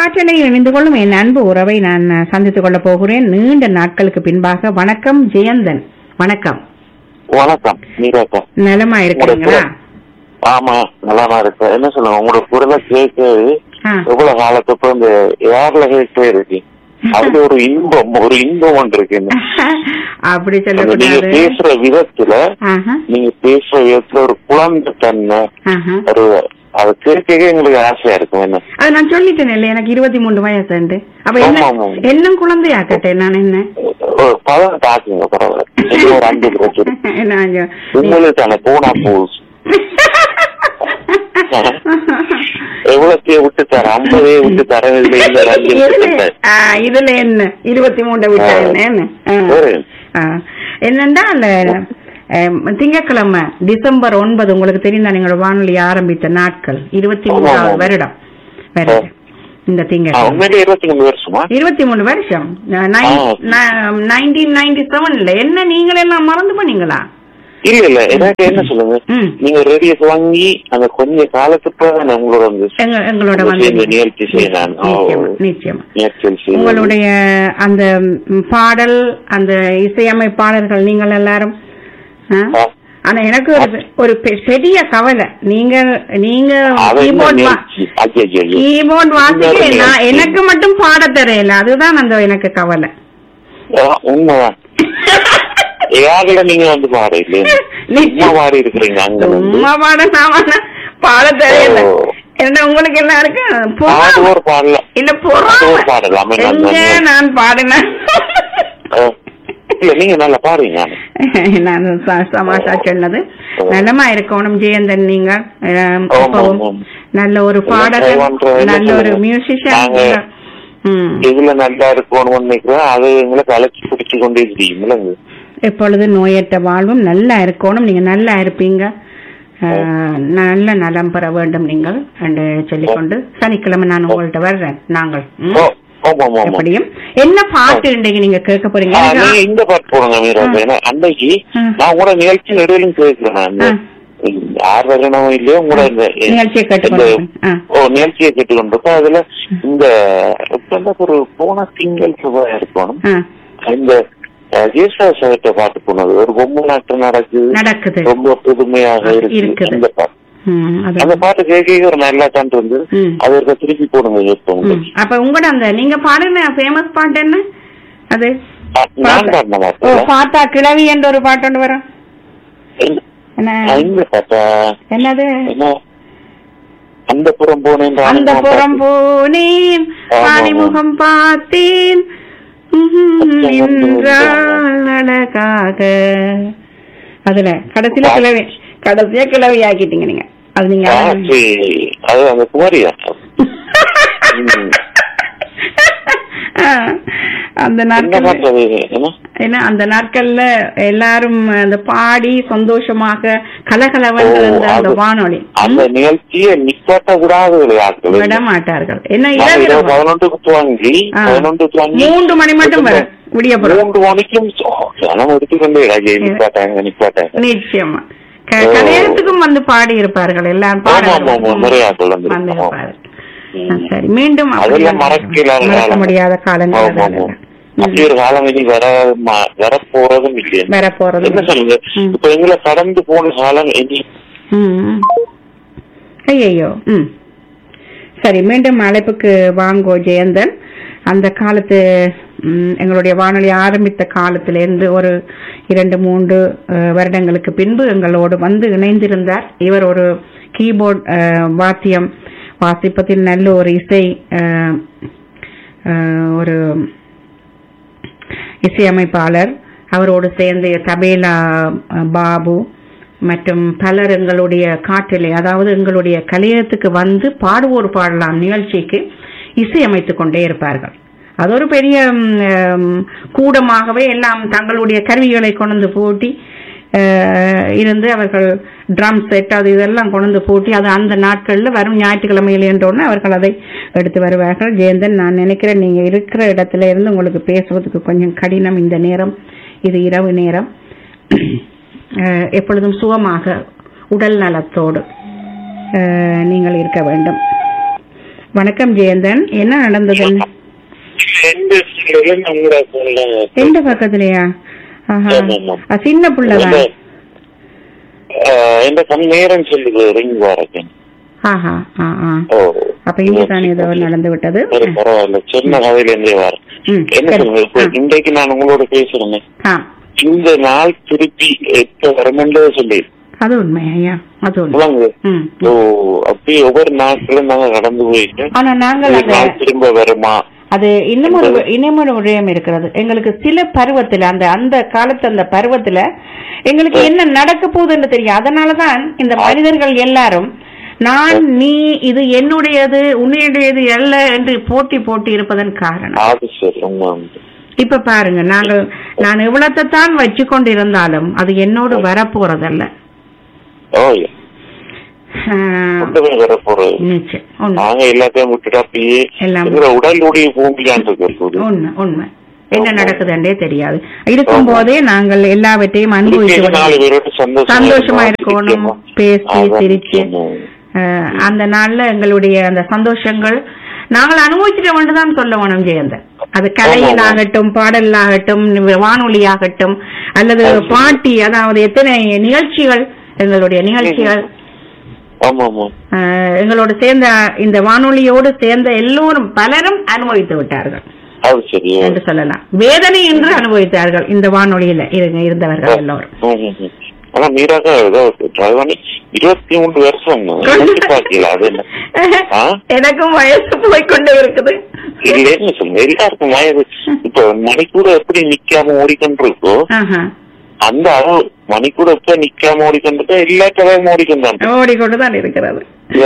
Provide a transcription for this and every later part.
காற்றலையில் இணைந்து கொள்ளும் என் அன்பு உறவை நான் அஹ், சந்தித்துக் கொள்ள போகிறேன் நீண்ட நாட்களுக்கு பின்பாக வணக்கம் ஜெயந்தன் வணக்கம் வணக்கம் நீராக்கா நலமா இருக்கிறீங்களா ஆமா நல்லாதான் இருக்கு என்ன சொல்லுங்க உங்களோட குரலை கேட்கறது ஆ. எவ்வளவு காலத்துக்கு இந்த ஏர்ல கேட்டே இருக்கு அதுல ஒரு இன்பம் ஒரு இன்பம் ஒன்று இருக்கு இந்த- அப்படி அந்த நீங்க சொல்லக்கூடாது பேசுற விதத்துல ஆஹா, நீங்க பேசுற விதத்துல ஒரு குழந்தை தன்மை ஆஹா. ஒரு அதை கேட்கவே எங்களுக்கு ஆசையா இருக்கும் என்ன அது நான் சொல்லிட்டேன் இல்ல எனக்கு இருபத்தி மூணு வயசு உண்டு. அப்ப என்ன ஆமா, ஆமா. என்னும் குழந்தையாக்கட்டேன் நான் என்ன ஒரு பதினெட்டு ஆக்குங்க பரவாயில்ல இது ஒரு அஞ்சு பிரச்சனை நான் சொ- உங்களுக்கு அந்த போனா போஸ் எவ்வளவு விட்டு தர ஐம்பதே விட்டு தர இதுல இந்த அஞ்சு விட்டு இதுல தரேன். ஆ, இதுல என்ன இருபத்தி மூணு விட்டா ஆ. என்ன என்ன? ஆ. சரி. ஆ. என்னண்டா அந்த அஹ், திங்கட்கிழமை டிசம்பர் ஒன்பது உங்களுக்கு தெரியும் நீங்களோட வானொலி ஆரம்பித்த நாட்கள் இருபத்தி ஆமா, மூணாவது ஆமா. வருடம் வருது இந்த ஆ, திங்கட்கிழமை உண்மையிலே இருபத்தி மூணு வருஷமா இருபத்தி மூணு வருஷம் ஆ. நைன்டீன் நைன்டி செவன்ல என்ன நீங்களெல்லாம் மறந்து பண்ணீங்களா இல்ல இல்ல எனக்கு என்ன சொல்லுங்க ம். நீங்க ரேடியோ வாங்கி அந்த கொஞ்ச காலத்துக்கு நான் உங்களோட வந்து எங்க எங்களோட உங்க வந்து சேர்ந்து நிகழ்ச்சி செய்யலாம் நிச்சயமா நிச்சயமா நிகழ்ச்சி செய்யலாம். உங்களுடைய அந்த ம், பாடல் அந்த இசையமைப்பாளர்கள் நீங்கள் எல்லாரும் ஆ? ஆ. ஆனா எனக்கு ஒரு ஒரு பெ- பெரிய கவலை நீங்க நீங்க அது என்ன கீபோர்ட் நிகழ்ச்சி? ஐயோ, ஐயோ, ஐயோ. கீபோர்ட் வாசிக்க இன்னொரு நான் நிகழ்ச்சி. எனக்கு மட்டும் பாட தெரியல அதுதான் அந்த எனக்கு கவலை ஆ, உண்மைதான் யாருல நீங்க வந்து பாட இல்லையா சும்மா பாடி இருக்கிறீங்க அங்க வந்து சும்மா பாட நான் வேணா பாட தெரியல ஓ. என்ன உங்களுக்கு என்ன இருக்கு பொறாமை. பாடுவோர் பாடலாம் இல்ல பொறாமை பாடுவோர் பாடலாமே நான் எங்க தான். நான் பாடினேன் ஆ. இல்ல நீங்க நல்லா பாடுறீங்க நான் ச- சமாஷா சொன்னது ஓ. நல்லமா இருக்கணும் ஜெயந்தன் நீங்க ஆம், ஆமா, எப்பவும் ஆமா. நல்ல ஒரு எல்லாம் பாடகர் try பண்றோம். என்ன நல்ல ஒரு சொல்லுங்க? மியூசிஷியன் நாங்க- ம் இதுல நல்லா இருக்கணும்னு நினைக்கிறேன் அது எங்களை கலக்கி பிடிச்சு கொண்டே தெரியுமில்ல எப்பொழுது நோயற்ற வாழ்வும் நல்லா இருக்கணும் நீங்க நல்லா இருப்பீங்க ஆஹ், நல்ல நலம் பெற வேண்டும் நீங்கள் என்று சொல்லிக்கொண்டு சனிக்கிழமை நான் உங்கள்ட்ட வர்றேன் நாங்கள் ம்? ஓ, ஆமா ஆமா ஆமா எப்படியும் என்ன பாட்டு இன்றைக்கு நீங்க கேட்க போறீங்க ஆ, எனக்கு நீங்க இந்த பாட்டு போடுங்க மீரா ஆ. ஏன்னா அன்னைக்கு ஆ. நான் கூட நிகழ்ச்சி நடுவிலும் கேட்கிறேன் அந்த ஆ. யார் வரணும் இல்லையோ கூட இந்த நிகழ்ச்சியை கேட்டுக்கொண்டு இந்த- ஆ. ஓ நிகழ்ச்சியை கேட்டுக்கொண்டிருக்கோம் அதுல இந்த இப்ப என்ன ஒரு போன திங்கள் செவ்வாய் இருக்கணும் ஆ, இந்த ஜேசா சார்ட்ட பாட்டு போனது ஒரு பொம்மை நாட்டம் நடக்குது நடக்குது ரொம்ப புதுமையாக இருக்கு இருக்குது. அந்த பாட்டு ம், அது அந்த பாட்டு கேட்க ஒரு நல்லா தான் இருந்து ம். அது ஒரு திருப்பி போடுங்க இப்போ ம். உங்களுக்கு அப்ப உங்களோட அந்த நீங்க பாடுன ஃபேமஸ் பாட்டு என்ன அது ஆ, நான் பாடின ஓ பாட்டு பாத்தா கிழவி என்ற ஒரு பாட்டு ஒன்று வரும் என்ன இந்த பாட்டா என்னது என்ன அந்த புறம் போனேன் அந்த புறம் போனேன் ஆமா, பாணிமுகம் பார்த்தேன் ம்ஹும், என்றால் அழகாக அதுல கடைசியில கிழவி கடைசியா கிழவி ஆக்கிட்டீங்க நீங்க அது நீங்க அது அந்த குமாரியா ம். ஆ, அந்த என்ன நாட்கள் பாட்டு அது என்ன ஏன்னா அந்த நாட்கள்ல எல்லாரும் அந்த பாடி சந்தோஷமாக கலகலவன் ஓ, இருந்த அந்த அது- வானொலி அந்த நிகழ்ச்சியை நிப்பாட்ட கூடாது விளையாட்டு விட மாட்டார்கள் என்ன நாங்க இரவு இரவு இரவு. பதினொன்றுக்கு துவங்கி ஆ. பதினொன்று துவங்கி மூன்று மணி மட்டும் வர விடியப்புறம் மூன்று மணிக்கும் ஜனம் எடுத்துக்கொண்டே ராஜே நிப்பாட்டாங்க நிப்பாட்டாங்க நிச்சயமா க- ஓ. கல்யாணத்துக்கும் வந்து பாடி இருப்பார்கள் எல்லாரும் ஆமா, ஆமா, ஆமா, நிறைய ஆட்கள் வந்து வந்து இருப்பாங்க. இருப்பார்கள். ஆ, சரி மீண்டும் அதெல்லாம் அப்படியே மறக்கல மறக்க முடியாத காலங்கள் ஆமா, ஆமா. அதெல்லாம். அப்படி ஒரு காலம் இனி வர ம- வரப்போறதும் இல்லையா வர போறது என்ன சொல்லுங்க ம். இப்ப எங்களை கடந்து போன காலம் இனி ம். ஐயையோ ம் சரி மீண்டும் அழைப்புக்கு வாங்கோ ஜெயந்தன் அந்த காலத்து ம், எங்களுடைய வானொலி ஆரம்பித்த காலத்திலிருந்து ஒரு இரண்டு மூன்று அஹ், வருடங்களுக்கு பின்பு எங்களோடு வந்து இணைந்திருந்தார் இவர் ஒரு கீபோர்ட் அஹ், வாத்தியம் வாசிப்பதில் நல்ல ஒரு இசை அஹ், அஹ், ஒரு இசையமைப்பாளர் அவரோடு சேர்ந்து தபேலா அஹ், பாபு மற்றும் பலர் எங்களுடைய காற்றிலே அதாவது எங்களுடைய கலையத்துக்கு வந்து பாடுவோர் பாடலாம் நிகழ்ச்சிக்கு இசையமைத்துக் கொண்டே இருப்பார்கள் அது ஒரு பெரிய ம், ம், கூடமாகவே எல்லாம் தங்களுடைய கருவிகளை கொண்டு பூட்டி அஹ், இருந்து அவர்கள் ட்ரம் செட் அது இதெல்லாம் கொண்டு பூட்டி அது அந்த நாட்களில் வரும் ஞாயிற்றுக்கிழமையில் என்றோன்னு அவர்கள் அதை எடுத்து வருவார்கள் ஜெயந்தன் நான் நினைக்கிறேன் நீங்க இருக்கிற இடத்துல இருந்து உங்களுக்கு பேசுவதற்கு கொஞ்சம் கடினம் இந்த நேரம் இது இரவு நேரம் அஹ், எப்பொழுதும் சுகமாக உடல் நலத்தோடு அஹ், நீங்கள் இருக்க வேண்டும் வணக்கம் ஜெயந்தன் என்ன நடந்தது எந்த சீரியல்ல நம்மளோட போன்ல எந்த பக்கத்துலயா ஆஹா. ஆமா, ஆமா. ஆ, சின்ன புள்ளதான் எந்த கண் நேரம் சொல்லுது ரிங் வரேன் ஆஹா ஆ ஆ ஓ அப்ப இங்க தானே ஏதோ நடந்து விட்டது சரி பரவாயில்ல சின்ன கதையில இருந்தே வரேன் ம், என்ன சரி. சொல்லுங்க இப்ப ஆ. இன்றைக்கு நான் உங்களோட பேசுறேன் ஆ இந்த நாள் திருப்பி எப்ப வரமென்று சொல்லி அது உண்மை ஐயா அது உண்மை சொல்லுங்க ம் ஓ அப்படியே ஒவ்வொரு நாட்களும் நாங்க கடந்து போயிட்டு ஆனா நாங்கள் இந்த அதை நாள் திரும்ப வருமா அது இன்னும் ஒரு இன்னும் ஒரு விடயம் இருக்கிறது எங்களுக்கு சில பருவத்துல அந்த அந்த காலத்து அந்த பருவத்துல எங்களுக்கு என்ன நடக்க போகுதுன்னு தெரியும் அதனாலதான் இந்த மனிதர்கள் எல்லாரும் நான் நீ இது என்னுடையது உன்னுடையது அல்ல என்று போட்டி போட்டி இருப்பதன் காரணம் அது சரி உண்மை உண்டு. இப்ப பாருங்க நாங்கள் நான் எவ்வளத்தை தான் வச்சு கொண்டிருந்தாலும் அது என்னோடு வரப்போறதல்ல ஓ yeah. ஆஹ், கொண்டு போய் வர போறது நிச்சயம் உண்மை நாங்க எல்லாத்தையும் விட்டுட்டு அப்படியே எல்லாம் எங்களோட உடலுடைய பூமியான் இருக்கிறது உண்மை உண்மை என்ன நடக்குதுன்றே தெரியாது இருக்கும் போதே நாங்கள் எல்லாவற்றையும் அனுபவித்து நாலு விடுவோம். பேரோட சந்தோஷமா சந்தோஷமா இருக்கணும், இருக்கணும் சிரிக்கணும். பேசி அதான் சிரிச்சு சொன்னோம். அஹ், அந்த நாள்ல எங்களுடைய அந்த சந்தோஷங்கள் நாங்கள் அனுபவிச்சிட்டோம் தான் சொல்ல வேணும் ஜெயந்தன் அது கலையிலாகட்டும் பாடலாகட்டும் வானொலியாகட்டும் அல்லது பாட்டி அதாவது எத்தனை நிகழ்ச்சிகள் எங்களுடைய நிகழ்ச்சிகள் ஆமா ஆமா அஹ், எங்களோடு சேர்ந்த இந்த வானொலியோடு சேர்ந்த எல்லோரும் பலரும் அனுபவித்து விட்டார்கள் அது சரி என்று சொல்லலாம் வேதனை என்று அனுபவித்தார்கள் இந்த வானொலியில இருங்க இருந்தவர்கள் எல்லோரும் ம், ம், ம். ஆனா மீராக ஏதோ டிரைவ் பண்ணி இருபத்தி மூன்று வருஷம் நினைச்சு பாக்கல அது என்ன ஆ? எனக்கும் வயசு போய்க்கொண்டே இருக்குது இல்லைன்னு சொல்லுங்க எல்லாருக்கும் வயது இப்ப மணிக்கூட எப்படி நிக்காம ஓடிக்கொண்டிருக்கோ ஆஹா. அந்த அளவு மணிக்கூட எப்ப நிக்காம ஓடிக்கொண்டிருக்கோ எல்லா கதையும் ஓடிக்கொண்டான் ஓடிக்கொண்டுதான் இருக்கிறது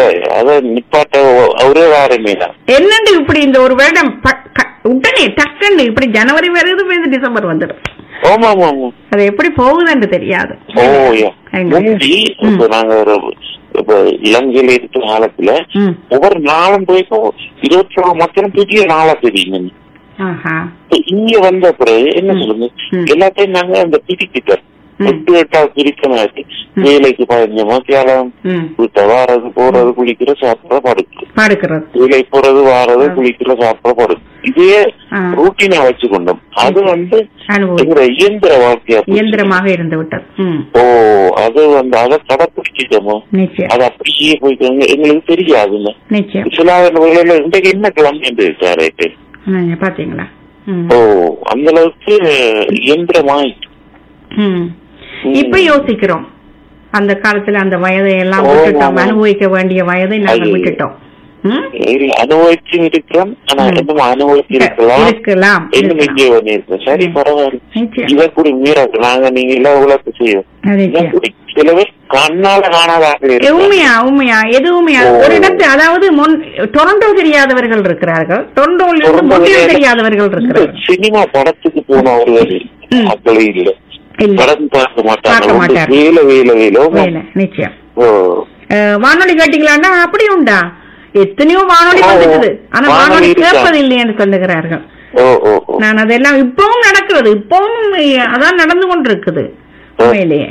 அத நிப்பாட்ட அவரே யாருமே தான் என்னண்டு இப்படி இந்த ஒரு வருடம் ப- க- உடனே டக்குன்னு இப்படி ஜனவரி வருது போய் டிசம்பர் வந்துடும் ஆமா ஆமா ஆமா அது எப்படி போகுதுன்னு தெரியாது ஓ யா ஐங்க. முந்தி இப்ப நாங்க ஒரு இப்ப இலங்கையில இருக்கிற காலத்துல ம். ஒவ்வொரு நாளும் போய்க்கும் இருபத்தி நாலு மக்களும் புதிய நாளா தெரியுங்க ஆஹா. இப்ப இங்க வந்த பிறகு என்ன சொல்லுங்க ம். எல்லாத்தையும் நாங்க அந்த பிரிக்கிட்ட ம். எட்டு எட்டா பிரிக்கணும் வேலைக்கு பதினஞ்சு மத்தியாலம் ம். வீட்டை வாரது போறது குளிக்கிற சாப்பிட படுக்கு படுக்கிறது வேலைக்கு போறது வாரது குளிக்கிற சாப்பிட படுக்கு இதே ஆ. ரூட்டீனா வச்சுக்கொண்டோம் அது வந்து அனுபவம் எங்க இயந்திர வாழ்க்கையா போச்சு. இயந்திரமாக இருந்து விட்டது ம். ஓ அது வந்து அதை கடைப்பிடிச்சிட்டோமோ நிச்சயம் அது அப்படியே போயிட்டு எங்களுக்கு தெரியாதுங்க நிச்சயம் சில வேளையில இன்றைக்கு என்ன கிளம்பி என்று சார் நீங்க பாத்தீங்களா ம். ஓ அந்த அளவுக்கு இயந்திரமாயிட்டு ம். இப்ப யோசிக்கிறோம் அந்த காலத்துல அந்த வயதை எல்லாம் ஓ, விட்டுட்டோம் ஆமா. அனுபவிக்க வேண்டிய வயதை நாங்கள் ஐயோ. விட்டுட்டோம் ம்? இல்ல, அனுபவிச்சு இருக்கிறோம் ஆனா ம். இன்னும் அனுபவிச்சு இருக்கலாம் இருக்கலாம் இன்னும் இருக்கலாம். இங்கே பண்ணிருக்கோம் சரி ம். பரவாயில்ல நிச்சயம் இதை கூட மீறாது நாங்க நீங்க எல்லாம் உலகத்தை செய்யும் அது இதை நிச்சயம் கூட சில பேர் கண்ணால காணாத ஆட்கள் ஏ, இருக்காங்க. உண்மையா உண்மையா எது உண்மையா ஓ. ஒரு இடத்து அதாவது முன் டொரண்டோ தெரியாதவர்கள் இருக்கிறார்கள் டொரண்டோவில் இருந்து ரொம்ப முற்றிலும் நேரம் தெரியாதவர்கள் இந்த இருக்கிறார்கள் சினிமா படத்துக்கு போனவர்கள் ம். மக்களே இல்ல இல்ல படம் பார்க்க மாட்டாங்க பார்க்க வந்து மாட்டார். வேலை வேலை வேலை வேலை நிச்சயம் ஓ அஹ், வானொலி கேட்டீங்களான்னா அப்படி உண்டா எத்தனையோ வானொலி ஓ, வந்துட்டுது ஆனா வானொலி வானொலி இருக்கா? கேட்பதில்லை என்று சொல்லுகிறார்கள் ஓ ஓ ஓ நான் அதெல்லாம் இப்பவும் நடக்கிறது இப்பவும் அதான் நடந்து கொண்டிருக்குது உண்மையிலேயே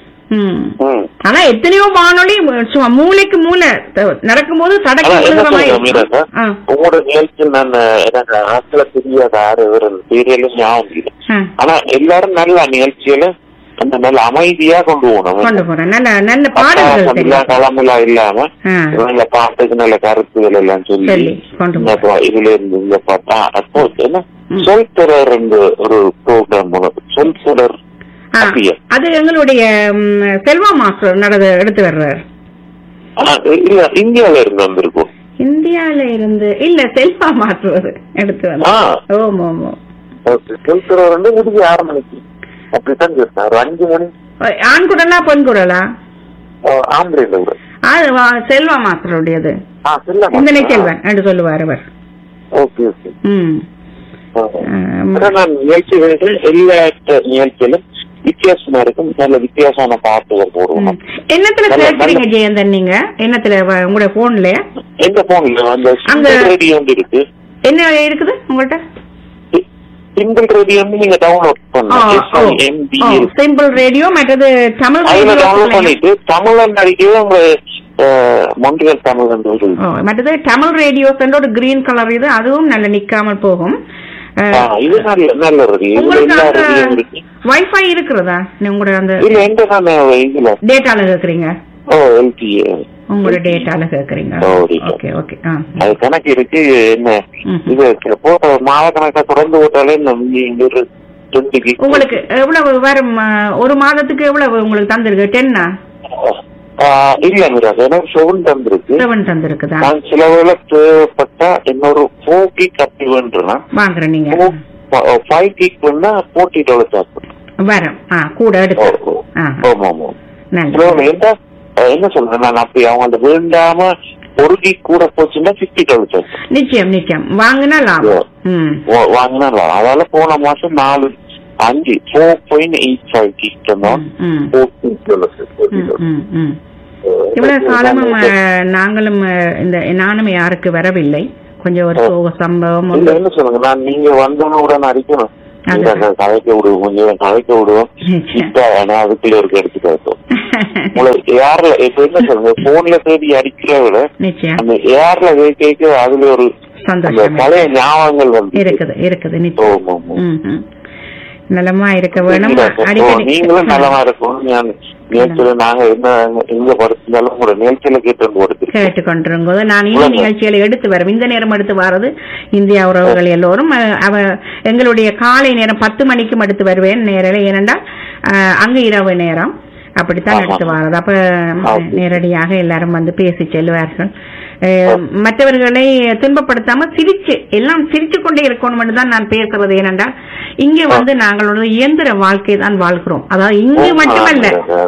ம் ம். ஆனா எத்தனையோ வானொலி சும்மா மூளைக்கு மூளை த- நடக்கும்போது தடக்கு ஆனா என்ன விழுகிற மாதிரி சொல்றேன் மீரா இருக்கும். ஆ, உங்களோட நிகழ்ச்சியில் நான் எனக்கு ஆட்களை தெரியாத ஆறு இவர் சீரியலும் ஞாபகம் இல்லை ஆ. ஆனா எல்லாரும் நல்ல நிகழ்ச்சியில அந்த நல்ல அமைதியா கொண்டு போகணும் கொண்டு போறேன் நல்ல நல்ல பாடல்கள் அட்டகாசம் இல்ல தெரியும் களமிலா இல்லாம ஆ, நல்ல பாட்டுக்கு நல்ல கருத்துகள் எல்லாம் சொல்லி சொல்லி கொண்டு இந்த போ பா- இதுல இருந்து இந்த பாட்டா அப்போ என்ன ம். சொல் தொடர் என்று ஒரு ப்ரோக்ராம் சொல் தொடர் ஆ, அப்படியா அது எங்களுடைய ம், செல்வா மாஸ்டர் நடந்து எடுத்து வர்றார் ஆ, இல்ல இந்தியால இருந்து வந்திருக்கும் இந்தியால இருந்து இல்ல செல்வா மாஸ்டர் எடுத்து வந்து ஆ ஓம் ஓம் ஓம் ஓகே சொல் தொடர் வந்து முடிஞ்சு ஆறு மணிக்கு அப்படித்தான் கேட்டேன் ஒரு அஞ்சு மணி ஆண் குரலா பெண் குரலா ஆம்பளை கூட அது வா- செல்வா மாஸ்டருடையது ஆ சொல்ல சிந்தனை செல்வன் என்று சொல்லுவார் அவர் ஓகே ஓகே ம் ஆ. ஆம். ஆனா நான் நிகழ்ச்சிகள் எல்லா நிகழ்ச்சியிலும் வித்தியாசமா இருக்கும் நல்ல வித்தியாசமான பாட்டுகள் போடுவோம் ம். என்னத்துல நல்ல- கேட்கறீங்க ஜெயந்தன் நீங்க என்னத்துல வ- உங்களோட போன்ல எந்த போன்ல அந்த அங்க- சிங்கிள் ரேடியோ வந்து இருக்கு என்ன இருக்குது உங்கள்ட்ட சிங்கிள் ரேடியோ வந்து நீங்க டவுன்லோட் பண்ணலாம் எம்பி இருக்கு சிம்பிள் ரேடியோ மற்றது தமிழ் அதுல radio டவுன்லோட் க்குள்ளயும். பண்ணிட்டு தமிழ்ல நடிக்கவே உங்க மொன்றியல் தமிழ் என்று ஒரு ஓ, மற்றது தமிழ் ரேடியோஸ் ஒரு கிரீன் கலர் இது அதுவும் நல்ல நிக்காமல் போகும் அஹ், ஆ, இது நல்ல நல்ல ரேடியோ இதுல உங்களுக்கு எல்லா அந்த ரேடியோவும் இருக்கு வைஃபை இருக்கிறதா நீ உங்களோட அந்த இல்ல எந்த நான் இதுல டேட்டால கேக்குறீங்க ஓ எல்டி உங்களோட டேட்டால கேக்குறீங்க ஓ, data. ஓகே ஓகே ஆ அது கணக்கு இருக்கு என்ன ம். இது போட்ட மாத கணக்கா தொடர்ந்து போட்டாலே நம்ம இங்க ஒரு டுவெண்ட்டி கிக் உங்களுக்கு எவ்வளவு வரும் அஹ், ஒரு மாதத்துக்கு எவ்வளவு உங்களுக்கு தந்திருக்கு டென்னா இல்ல மிராஜ் எனக்கு செவன் தந்திருக்கு செவன் தந்திருக்குதா நான் சில வேளை தேவைப்பட்டா இன்னொரு ஃபோர் கிக் அப்படி வேண்டுறேன் வாங்குறேன் நீங்க ஃபைவ் கிக் வேணா ஃபோர்ட்டி டாலர் சாப்பிடும் வரும் ஆ கூட எடுத்து ஆ ஆமா ஆமா நன்றி இன்னொன்னு என்ன அஹ், என்ன சொல்றேன் நான் அப்படி அவங்க அந்த வேண்டாம ஒரு கிக் கூட போச்சுன்னா ஃபிஃப்டி டாலர் சாப்பிடும் நிச்சயம் நிச்சயம் வாங்கினா லாபம் ம் வாங்கினா அதனால போன மாசம் நாலு அஞ்சு four point eight five gig தான் ம் ம், ம், ம். இவ்வளவு காலமும் அஹ், நாங்களும் அஹ், இந்த நானும் யாருக்கு வரவில்லை கொஞ்சம் ஒரு சோக சம்பவம் இல்ல ஒன்று. என்ன சொல்லுங்க நான் நீங்க வந்தோன்னு உடனே அடிக்கணும் அது- நீங்க அங்க கதைக்க விடுவோம் கொஞ்சம் கதைக்க விடுவோம் நிச்சயம். இப்ப நான் அதுக்குள்ள ஒரு எடுத்து கதைக்கும் உங்களுக்கு ஏர்ல இப்ப என்ன சொல்லுங்க போன்ல தேடி அடிக்கிறத விட நிச்சயம் அந்த ஏர்ல கேட்க அதுல ஒரு அந்த சந்தோஷம் பழைய ஞாபகங்கள் வந்து இருக்குது இருக்குது நிச்சயம் ஆமா, ஆமா. ம், ம். நலமா இருக்க வேணும் இல்ல, ஓ, அடிக்கடி நீங்களும் நலமா இருக்கும் நான் நேற்று நாங்க என்ன எங்க படிச்சிருந்தாலும் உங்களோட நேர்ச்சியில கேட்டு கொடுத்து கேட்டுக்கொண்டிருக்கும் போது நான் இந்த உலகம். நிகழ்ச்சிகளை எடுத்து வரும் இந்த நேரம் எடுத்து வர்றது இந்தியா உறவுகள் எல்லோரும் அஹ், அவ எங்களுடைய காலை நேரம் பத்து மணிக்கும் எடுத்து வருவேன் நேரில் ஏனென்றால் அஹ், அங்க இரவு நேரம் அப்படித்தான் ஆமா. எடுத்து வர்றது அப்ப ஆமா. நேரடியாக எல்லாரும் வந்து பேசி செல்வார்கள் அஹ், மற்றவர்களை துன்பப்படுத்தாம சிரிச்சு எல்லாம் சிரிச்சு கொண்டே இருக்கணும் தான் நான் பேசுறது ஏனென்றால் இங்க வந்து நாங்கள் ஒரு இயந்திர வாழ்க்கை தான் வாழ்கிறோம் அதாவது இங்கு மட்டுமல்ல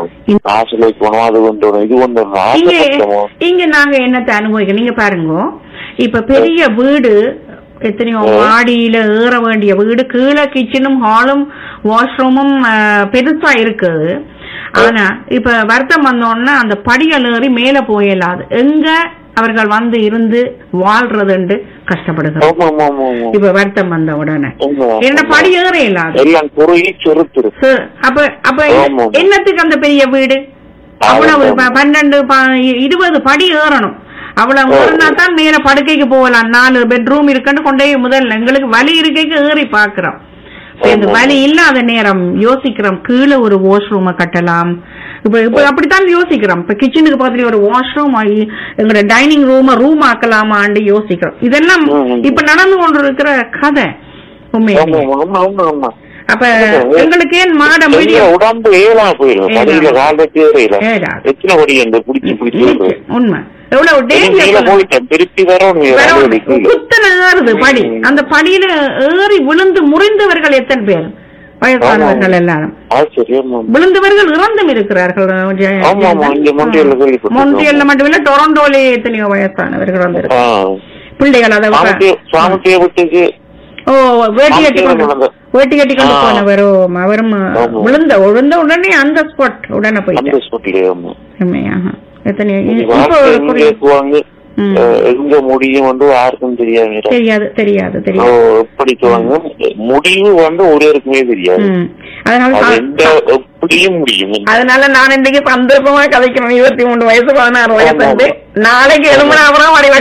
ஆசிலை போனோம் அது கொண்டு வரும் இது கொண்டு வரும் இங்க ஆசைப்பட்டோம் இங்க நாங்க என்னத்தை அனுபவிக்கணும் நீங்க பாருங்க இப்ப பெரிய வீடு எத்தனையோ ம். மாடியில ஏற வேண்டிய வீடு கீழே கிச்சனும் ஹாலும் வாஷ்ரூமும் பெருசா இருக்குது ஆனா இப்ப வருத்தம் வந்தோன்னா அந்த படிகள் ஏறி மேல போயிடலாது எங்க அவர்கள் வந்து இருந்து வாழ்றதுண்டு கஷ்டப்படுகிறோம் ஆமா ஆமா ஆமா ஆமா இப்ப வருத்தம் வந்த உடனே ஆமா. என்ன படி ஏற இயலாது எல்லாம் குறுகி செருத்துரு சு- அப்ப அப்ப ஆமா. என்னத்துக்கு அந்த பெரிய வீடு அவ்வளவு ப- பன்னெண்டு ப- இருபது படி ஏறணும் அவ்வளவு ஏறினா தான் மேல படுக்கைக்கு போகலாம் நாலு பெட்ரூம் இருக்குன்னு கொண்டே முதல்ல எங்களுக்கு வலி இருக்கைக்கு ஏறி பாக்குறோம் இப்ப இந்த ஆமா. வலி இல்லாத நேரம் யோசிக்கிறோம் கீழே ஒரு வாஷ் ரூம கட்டலாம் இப்ப இப்ப அப்படித்தான் யோசிக்கிறோம் இப்ப கிச்சனுக்கு பக்கத்துல ஒரு வாஷ்ரூம் எங்களோட டைனிங் ரூம ரூம் ஆக்கலாமான்னு யோசிக்கிறோம் இதெல்லாம் ம். இப்ப நடந்து கொண்டு இருக்கிற கதை ஆமா உண்மையிலே ஆமா ஆமா ஆமா அப்ப எங்களுக்கு ஏன் மாட எங்க மீடியம் உடம்பு ஏலா போயிடும் ஏலா. படியில காலத்துக்கு ஏறல ஏறாது. எத்தனை படி அந்த பிடிச்சி பிடிச்சி நிச்சயம், உண்மை எவ்வளவு கீழே டேஞ்சர் போயிட்டேன் திருப்பி வரணும் குத்தன ஏறுது படி அந்த படியில ஏறி விழுந்து முறிந்தவர்கள் எத்தனை பேர் வயசானவர்கள் எல்லாரும் ஆச்சரியம் விழுந்தவர்கள் இறந்தும் இருக்கிறார்கள் ஜெய- ஆமா ஆமா இங்க மொண்டியல்ல கேள்விப்பட்டிருக்கோம். மொன்றியல்ல மட்டுமில்ல டொரண்டோலே எத்தனையோ வயசானவர்கள் வந்து ஆ. பிள்ளைகள் அதை சாமத்திய சாமத்திய வீட்டுக்கு ஓ வேட்டி கட்டி கொண்டு நடந்த. வேட்டி கட்டி கொண்டு ஆ. போனவரும் அவரும் ஆமா. விழுந்த விழுந்த உடனே அந்த ஸ்பாட் உடனே அந்த போயிட்டார் ஸ்கூட்டிலே ஆமா உண்மையாக எத்தனையோ இது இப்போ வாழ்க்கை ஒரு எங்க புரிய- இருக்குவாங்க ம். அஹ், எங்க முடியும் வந்து யாருக்கும் தெரியாது தெரியாது தெரியாது ஓ, தெரியாது எப்படிக்குவாங்க முடிவு வந்து ஒருவருக்குமே தெரியாது ம். அதனால அது நான்- எந்த எப்படியும் முடியும் அதனால நான் இன்னைக்கு சந்தர்ப்பமா கதைக்கணும் இருபத்தி மூணு வயசு பதினாறு வயசு ஆமா. வந்து நாளைக்கு எழுமணி அப்புறம் வடி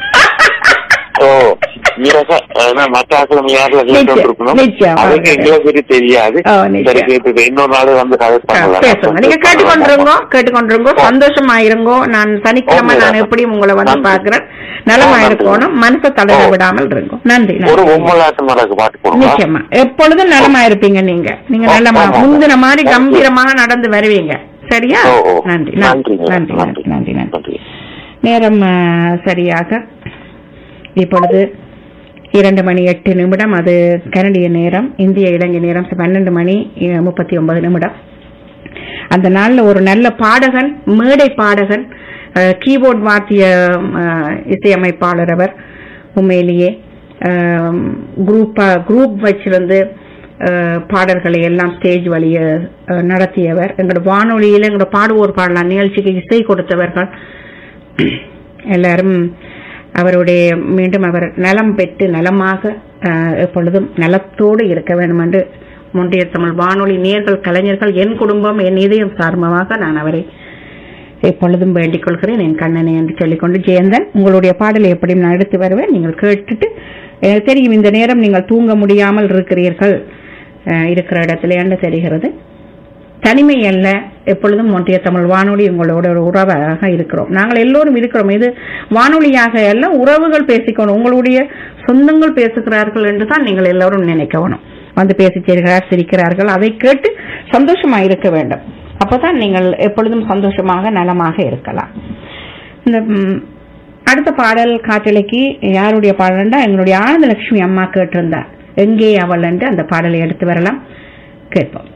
ஓ நீரசா மற்ற ஆக்கிழமை யாருல நிச்சயம், இருக்கணும் நிச்சயம். அதுக்கு எங்களுக்கு தெரியாது ஓ, நிச்சயம். சரி கேட்டு இன்னொரு நாள் வந்து கதை பேசுங்க நீங்க கேட்டுக்கொண்டிருங்கோ கேட்டுக்கொண்டிருங்கோ ஆ. சந்தோஷமா இருங்கோ நான் சனிக்கிழமை ஓகே. நான் எப்படியும் உங்களை வந்து நன்றி. பாக்குறேன் நலமா ஆ, நன்றி. இருக்கணும் மனசை தளர ஓ. விடாமல் இருக்கும் நன்றி ஒரு நன்றி பொம்மலாட்டு மரக்கு பாட்டு போடுங்க நிச்சயமா எப்பொழுதும் நலமா இருப்பீங்க நீங்க நீங்க ஆ, நல்லமா ஆமா. முந்தின மாதிரி நன்றி. கம்பீரமாக நடந்து வருவீங்க சரியா ஓ, ஓ. நன்றி நன்றி நன்றி நன்றி நன்றி நன்றி நன்றி நன்றி நேரம் ஆ, சரியாக இப்பொழுது இரண்டு மணி எட்டு நிமிடம் அது கனடிய நேரம் இந்திய இலங்கை நேரம் பன்னெண்டு மணி அ, முப்பத்தி ஒன்பது நிமிடம் அந்த நாள்ல ஒரு நல்ல பாடகன் மேடை பாடகன் கீபோர்ட் வாத்திய அ, இசையமைப்பாளர் அவர் உண்மையிலேயே குரூப் குரூப் வச்சிருந்து அ, பாடல்களை எல்லாம் ஸ்டேஜ் வழிய அ, நடத்தியவர் எங்களோட வானொலியில எங்களோட பாடுவோர் பாடலாம் நிகழ்ச்சிக்கு இசை கொடுத்தவர்கள் எல்லாரும் அவருடைய மீண்டும் அவர் நலம் பெற்று நலமாக அஹ், எப்பொழுதும் நலத்தோடு இருக்க வேண்டும் என்று முன்றைய தமிழ் வானொலி நேர்கள் கலைஞர்கள் என் குடும்பம் என் இதயம் சார்பமாக நான் அவரை எப்பொழுதும் வேண்டிக் கொள்கிறேன் என் கண்ணனை என்று சொல்லிக்கொண்டு ஜெயந்தன் உங்களுடைய பாடலை எப்படியும் நான் எடுத்து வருவேன் நீங்கள் கேட்டுட்டு எனக்கு தெரியும் இந்த நேரம் நீங்கள் தூங்க முடியாமல் இருக்கிறீர்கள் அஹ், இருக்கிற இடத்துல என்று தெரிகிறது தனிமை அல்ல எப்பொழுதும் ஒன்றிய தமிழ் வானொலி உங்களோட ஒரு உறவாக இருக்கிறோம் நாங்கள் எல்லோரும் இருக்கிறோம் இது வானொலியாக அல்ல உறவுகள் பேசிக்கணும் உங்களுடைய சொந்தங்கள் பேசுகிறார்கள் என்று தான் நீங்கள் எல்லோரும் நினைக்கணும் வந்து பேசிச் செல்கிறார் சிரிக்கிறார்கள் அதை கேட்டு சந்தோஷமா இருக்க வேண்டும் அப்பதான் நீங்கள் எப்பொழுதும் சந்தோஷமாக நலமாக இருக்கலாம் இந்த ம், அடுத்த பாடல் காற்றலைக்கு யாருடைய பாடல்ண்டா எங்களுடைய ஆனந்தலட்சுமி அம்மா கேட்டிருந்தார் எங்கே அவள் என்று அந்த பாடலை எடுத்து வரலாம் கேட்போம்